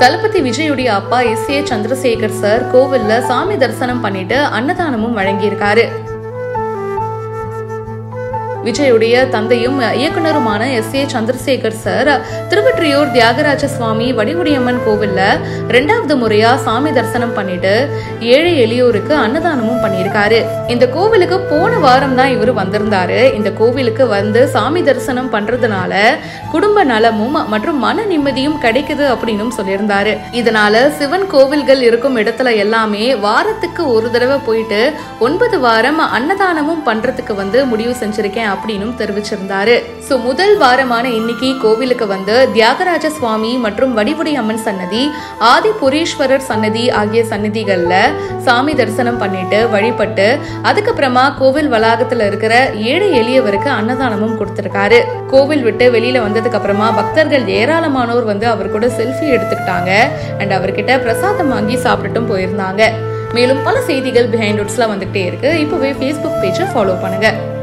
தளபதி விஜயுடைய அப்பா S A Chandrasekhar sir கோவில்ல சாமி தரிசனம் பண்ணிட்டு அன்னதானமும் வழங்கியிருக்காரு விஜயுடைய தந்தையும் இயக்குனருமான S A Chandrasekhar sir Thiruvottiyur Thyagaraja Swami Vadivudaiyamman கோவில்ல ரெண்டாவது முறையா சாமி தரிசனம் பண்ணிட்டு ஏழை எளியோருக்கு அன்னதானமும் பண்ணியிருக்காரு இந்த கோவிலுக்கு போன வாரம் தான் இவர் வந்திருந்தாரு இந்த கோவிலுக்கு வந்து சாமி தரிசனம் பண்றதுனால குடும்ப நலமும் மற்றும் மன நிம்மதியும் கிடைக்குது அப்படின்னு சொல்லியிருந்தாரு இதனால சிவன் கோவில்கள் இருக்கும் இடத்துல எல்லாமே வாரத்துக்கு ஒரு தடவை போயிட்டு ஒன்பது வாரம் அன்னதானமும் பண்றதுக்கு வந்து முடிவு செஞ்சிருக்கேன் அப்படின்னு தெரிவிச்சிருந்தாரு சோ முதல் வாரமான இன்னைக்கு கோவிலுக்கு வந்து தியாகராஜ சுவாமி மற்றும் வடிவுடி அம்மன் சன்னதி ஆதிபுரீஸ்வரர் சன்னதி ஆகிய சன்னதிகள்ல சாமி தரிசனம் பண்ணிட்டு வழிபட்டு அதுக்கப்புறமா கோவில் வளாகத்துல இருக்கிற ஏழை எளியவருக்கு அன்னதானமும் கொடுத்திருக்காரு கோவில் விட்டு வெளியில வந்ததுக்கு அப்புறமா பக்தர்கள் ஏராளமானோர் வந்து அவர் கூட செல்ஃபி எடுத்துக்கிட்டாங்க அண்ட் அவர்கிட்ட பிரசாதம் வாங்கி சாப்பிட்டுட்டும் போயிருந்தாங்க மேலும் பல செய்திகள் பிஹைண்ட் ரூட்ஸ்லாம் வந்துகிட்டே இருக்கு இப்போவே ஃபேஸ்புக் பேஜை ஃபாலோ பண்ணுங்க